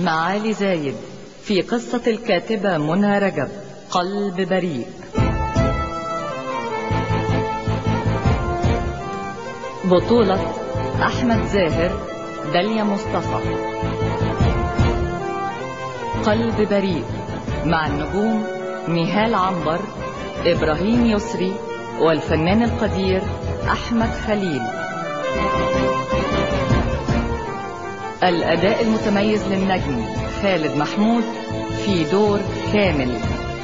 معالي زايد في قصة الكاتبة منى رجب قلب بريء بطولة أحمد زاهر داليا مصطفى قلب بريء مع النجوم نهال عنبر إبراهيم يسري والفنان القدير أحمد خليل الأداء المتميز للنجم خالد محمود في دور كامل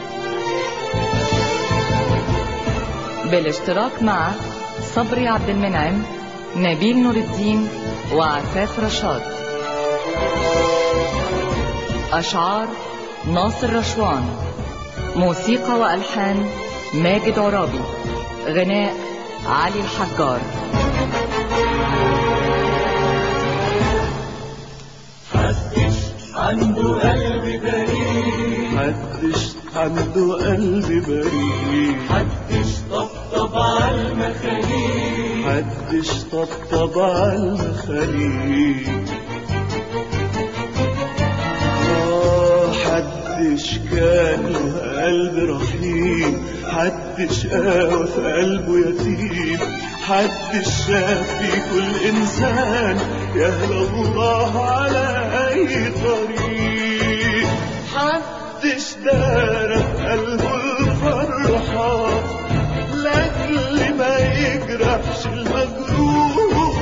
بالاشتراك مع صبري عبد المنعم نبيل نور الدين وعفاف رشاد أشعار ناصر رشوان موسيقى وألحان ماجد عرابي غناء علي الحجار محدش عنده قلب بريء محدش عنده قلب بريء محدش طبطب على المخاليق محدش طبطب على المخاليق آه حدش كان له قلب رحيم حدش قاوى في قلبه يتيم حدش شاف في كل إنسان يهدى الله على أي طريق حدش دار في قلبه الفرحة لأجل ما يجرحش المجروح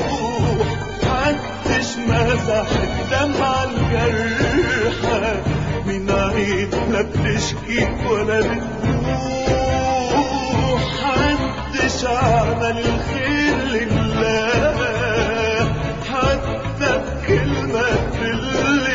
محدش مسح الدمعة الجرحى من عين لا بتشكي ولا بتروح محدش عمل الخير لله حتى بكلمة تل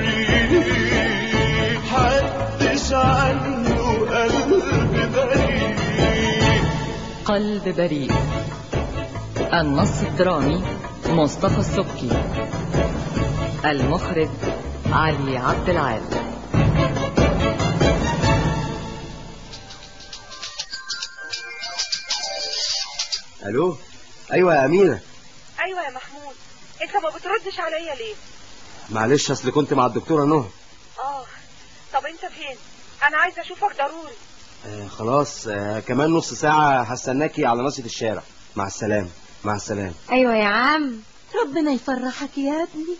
الريح محدش عنده قلب بريء قلب بريء النص الدرامي مصطفى السبكي المخرج علي عبد العال الو ايوه يا اميره ايوه يا محمود انت ما بتردش عليا ليه معلش اصل كنت مع الدكتوره نهى اه طب انت فين انا عايزه اشوفك ضروري آه خلاص آه كمان نص ساعه هستناكي على ناصيه الشارع مع السلامه مع السلامه ايوه يا عم ربنا يفرحك يا ابني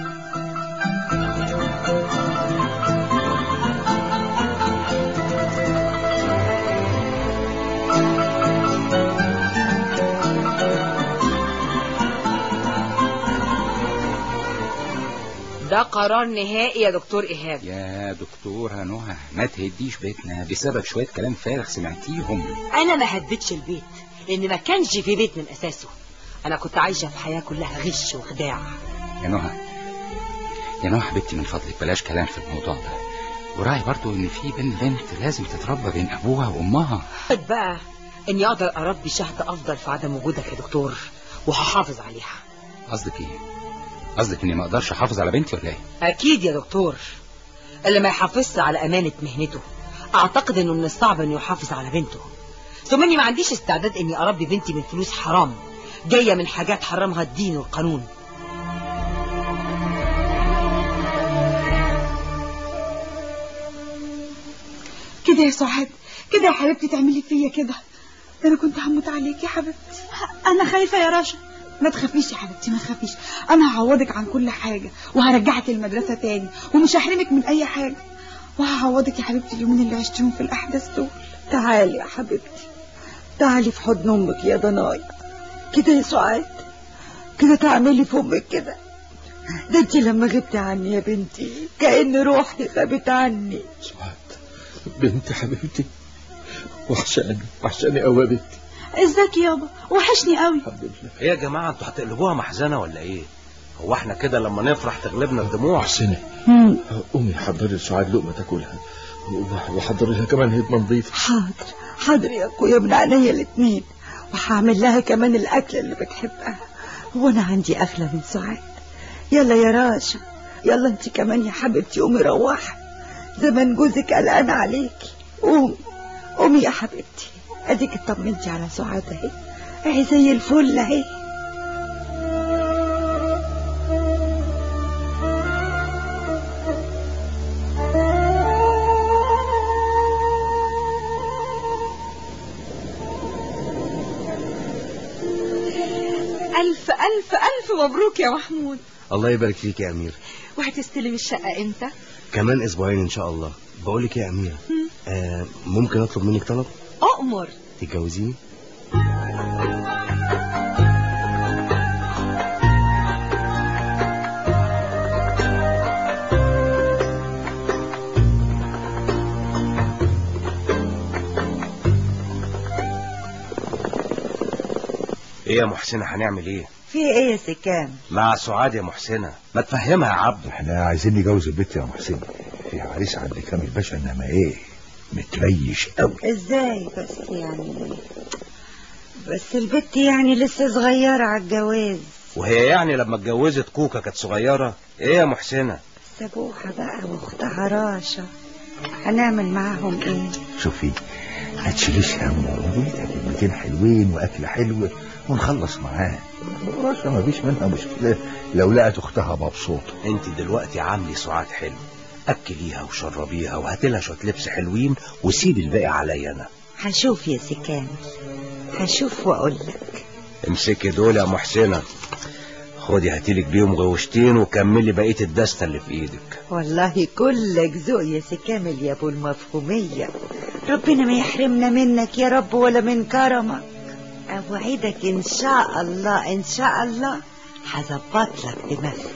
ده قرار نهائي يا دكتور إيهاب يا دكتورة نهى ما تهديش بيتنا بسبب شوية كلام فارغ سمعتيهم أنا ما هديتش البيت لأن ما كانش في بيت من أساسه أنا كنت عايشة في حياة كلها غش وخداع يا نهى يا نهى حبيبتي من فضلك بلاش كلام في الموضوع ده وراعي برضو ان في بين بنت لازم تتربى بين ابوها وامها قد بقى إني أقدر أربي شهد أفضل في عدم وجودك يا دكتور وهحافظ عليها قصدك ايه قصدك اني ما اقدرش احافظ على بنتي ولا ايه أكيد يا دكتور اللي ما يحافظش على أمانة مهنته أعتقد إنه من الصعب إنه يحافظ على بنته ثم إني ما عنديش استعداد إني أربي بنتي من فلوس حرام جاية من حاجات حرمها الدين والقانون كده يا سعاد كده يا حبيبتي تعملي فيا كده ده انا كنت هموت عليك يا حبيبتي انا خايفه يا رشا ما تخافيش يا حبيبتي ما تخافيش انا هعوضك عن كل حاجه وهرجعك المدرسه تاني ومش هحرمك من اي حاجه وهعوضك يا حبيبتي اليومين اللي عشتهم في الاحداث دول تعالي يا حبيبتي تعالي في حضن امك يا ضناي كده يا سعاد كده تعملي في امك كده ده انت لما غبتي عني يا بنتي كأن روحي غابت عني سعاد بنت حبيبتي وحشاني وحشاني قوي يا بنتي ازيك يابا وحشني قوي الحمد لله ايه يا جماعة انتوا هتقلبوها محزنة ولا ايه هو احنا كده لما نفرح تغلبنا الدموع حسني امي حضري لسعاد لقمه تاكلها وحضري لها كمان هدمه نظيفه حاضر حاضر يا اخويا من عينيا الاتنين وهعمل لها كمان الاكل اللي بتحبها هو انا عندي اغلى من سعاد يلا يا راشا يلا انت كمان يا حبيبتي قومي روحي زمان جوزك قلقان عليكي قومي قومي يا حبيبتي اديك اطمنتي على سعاد اهي اهي زي الفل اهي ألف ألف ألف مبروك يا محمود الله يبارك فيك يا أمير وهتستلم الشقة إمتى؟ كمان أسبوعين إن شاء الله بقول لك يا أميرة آه ممكن أطلب منك طلب أؤمر تتجوزيني ايه يا محسنة هنعمل ايه في ايه يا سكان مع سعاد يا محسنة ما تفهمها يا عبد احنا عايزين نجوز البنت يا محسن في عريس عند كامل باشا انما ايه متريش قوي ازاي بس يعني بس البت يعني لسه صغيرة على الجواز وهي يعني لما اتجوزت كوكا كانت صغيرة ايه يا محسنة بس ابوها بقى واختها راشا هنعمل معاهم ايه شوفي ما تشيليش هم ونجيب كلمتين حلوين واكل حلو ونخلص معاه راشا ما فيش منها مشكله لو لقت اختها مبسوطه انت دلوقتي عاملي سعاد حلو اكليها وشربيها وهاتلها شويه لبس حلوين وسيبي الباقي عليا انا هشوف يا سكان هشوف واقول لك امسكي دول يا محسنة خدي هاتيلك بيهم غوشتين وكملي بقية الدستة اللي في ايدك والله كلك ذوق يا سكامل يا ابو المفهومية ربنا ما يحرمنا منك يا رب ولا من كرمك اوعدك ان شاء الله ان شاء الله هظبط لك دماغك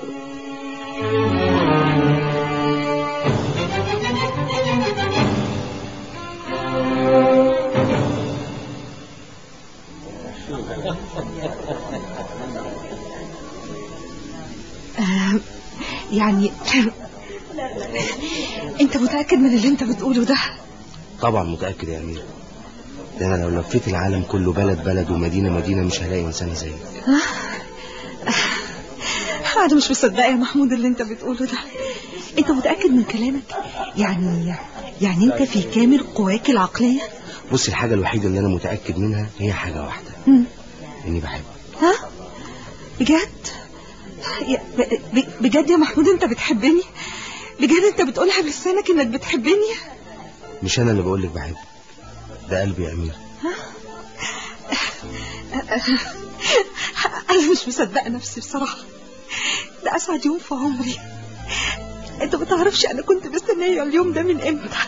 آه يعني انت متأكد من اللي انت بتقوله ده طبعا متأكد يا أمير ده أنا لو لفيت العالم كله بلد بلد ومدينة مدينة مش هلاقي إنسان زيك انا مش مصدقه يا محمود اللي انت بتقوله ده انت متأكد من كلامك يعني يعني انت في كامل قواك العقلية بص الحاجة الوحيدة اللي أنا متأكد منها هي حاجة واحدة مم. إني بحبك ها بجد يا- ب- ب- بجد يا محمود انت بتحبني بجد انت بتقولها بلسانك انك بتحبني مش أنا اللي بقولك بحبك ده قلبي يا أمير انا مش مصدقه نفسي بصراحه ده اسعد يوم في عمري انت ما تعرفش انا كنت مستنيه اليوم ده من امتى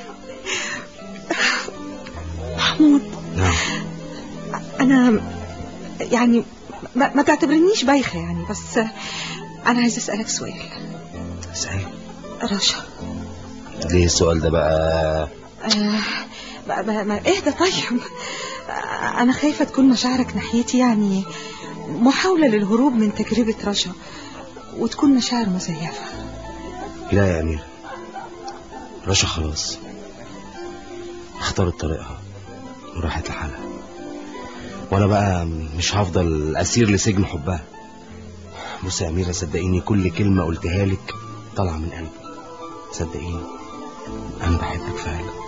محمود نعم انا يعني ما, ما تعتبرنيش بايخه يعني بس انا عايز اسالك سؤال اسأل رشا ليه السؤال ده بقى آه ما ما ما اهدى طيب آه، انا خايفه تكون مشاعرك ناحيتي يعني محاوله للهروب من تجربه رشا وتكون مشاعر مزيفه لا يا أمير رشا خلاص اختارت طريقها وراحت لحالها وانا بقى مش هفضل اسير لسجن حبها بص يا أميرة صدقيني كل كلمة قلتها لك طالعة من قلبي صدقيني أنا بحبك فعلا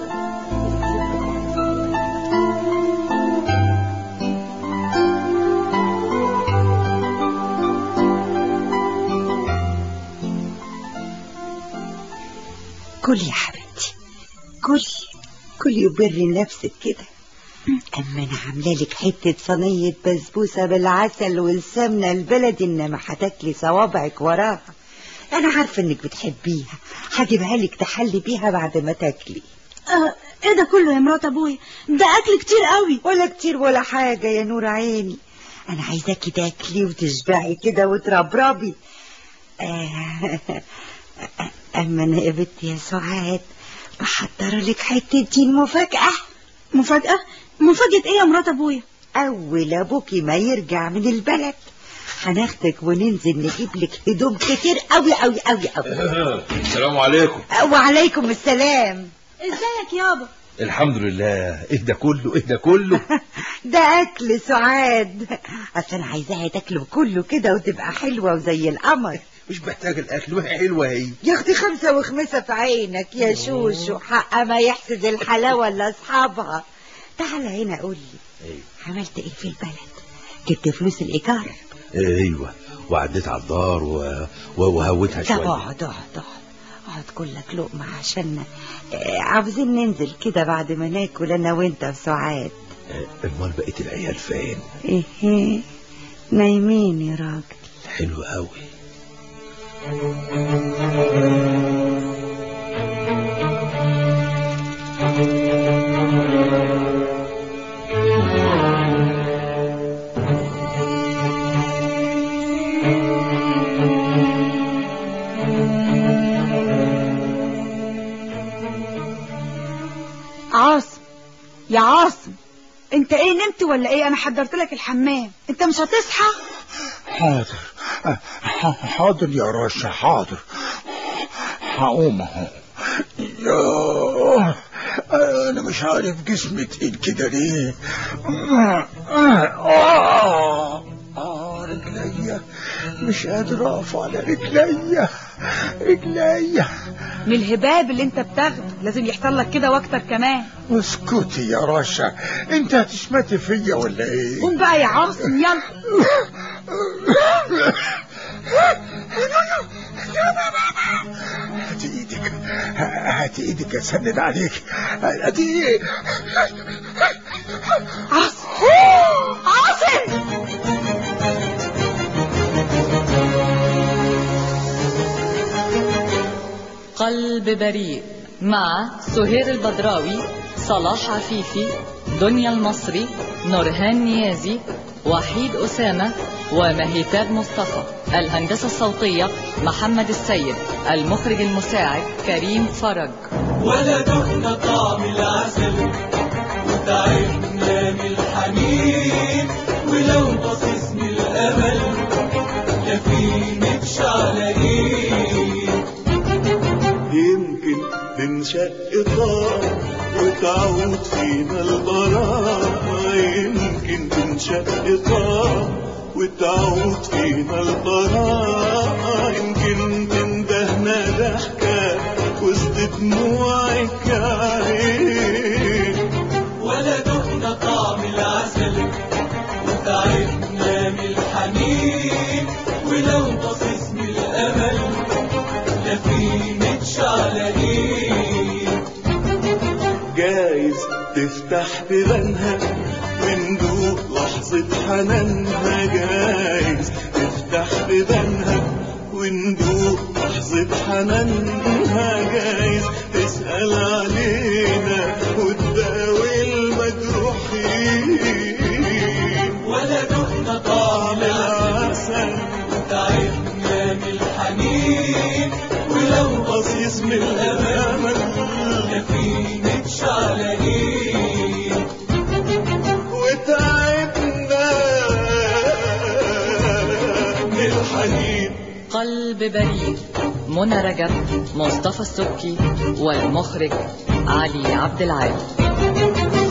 كل يا حبيبتي كل كل وبر نفسك كده اما انا عامله لك حته صينيه بسبوسه بالعسل والسمنه البلدي انما هتاكلي صوابعك وراها انا عارفه انك بتحبيها هجيبها لك تحلي بيها بعد ما تاكلي آه ايه ده كله يا مرات ابويا ده اكل كتير قوي ولا كتير ولا حاجه يا نور عيني انا عايزاكي تاكلي وتشبعي كده وتربربي آه، اما انا يا بنتي يا سعاد بحضر لك حته دين مفاجاه مفاجاه مفاجاه ايه يا مرات ابويا اول ابوكي ما يرجع من البلد هناخدك وننزل نجيب لك هدوم كتير قوي قوي قوي قوي السلام عليكم وعليكم السلام ازيك يابا الحمد لله اهدى كله اهدى كله ده اكل سعاد اصل انا عايزاها تاكله كله كده وتبقى حلوه وزي القمر مش محتاج الاكل وهي حلوه هي يا اختي خمسه وخمسه في عينك يا شوشو حق ما يحسد الحلاوه لاصحابها تعال هنا قول لي ايوه عملت ايه في البلد جبت فلوس الايجار ايوه وعديت على الدار و... و... وهوتها طب شويه اقعد اقعد اقعد اقعد كلك لقمه عشان آه، عاوزين ننزل كده بعد ما ناكل انا وانت وسعاد امال بقيه العيال فين ايه نايمين يا راجل حلو قوي عاصم يا عاصم انت ايه نمت ولا ايه انا حضرت لك الحمام انت مش هتصحى حاضر ح- حاضر يا رشا حاضر هقوم اهو ياه انا مش عارف جسمي تقيل كده ليه آه آه آه رجليا مش قادر اقف على رجليا رجليا من الهباب اللي انت بتاخده لازم يحصل لك كده واكتر كمان اسكتي يا رشا انت هتشمتي فيا ولا ايه قوم بقى يا عاصم يلا هاتي ايدك هاتي ايدك اسند عليك هاتي عاصم عاصم قلب بريء مع سهير البدراوي صلاح عفيفي دنيا المصري نورهان نيازي وحيد أسامة ومهيتاب مصطفى الهندسة الصوتية محمد السيد المخرج المساعد كريم فرج ولا دقنا طعم العسل وتعبنا من الحنين ولو بصصني الامل لا في متشعلقين يمكن تنشق طار وتعود فينا البراءة يمكن تنشق طار وتعود فينا البراءة يمكن تندهنا ضحكة وسط دموعك عين ولا دقنا طعم العسل وتعبنا من الحنين ولو بصصني الامل لا في متشعلقين جايز تفتح بيبانها وندوق لحظة حنانها جايز تفتح بيبانها وندوق لحظة حنانها جايز تسأل علينا وتداوي المجروحين ولا دقنا طعم العسل وتعبنا من الحنين ولو بصيص من الأمل لا في متشعلقين وتعبنا من الحنين قلب بريء منى رجب مصطفى السبكي والمخرج علي عبد العال